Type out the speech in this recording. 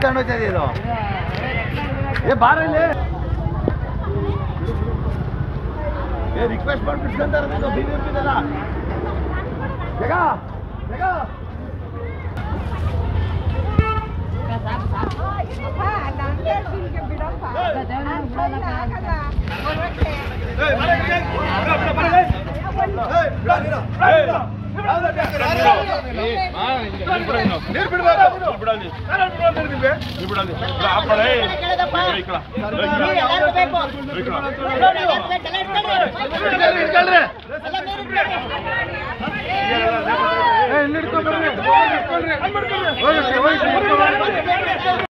ತಗೊಂಡೋಗ್ತಾ ಇದೆ ಇದು ಏ ಬಾರ ಇಲ್ಲಿ ಏ ರಿಕ್ವೆಸ್ಟ್ ಮಾಡಿ ಬಿಟ್ಕೊಂತಾರೆ ನೀನು ಬಿ ಬಿ ಬೇಗ ಬೇಗ ನೀರು ಬಿಡಬೇಕು ಬಿಡಲ್ಲಿ ನೀರು ಬಿಡಲ್ಲಿ ಆ ಕಡೆ ಈ ಕಡೆ ಹಿಡ್ಕೊಳ್ರಿ ಏ ಇಲ್ಲಿ ಹಿಡ್ಕೊಂಡ್ರಿ ಹೋಗಿ ಹೋಗಿ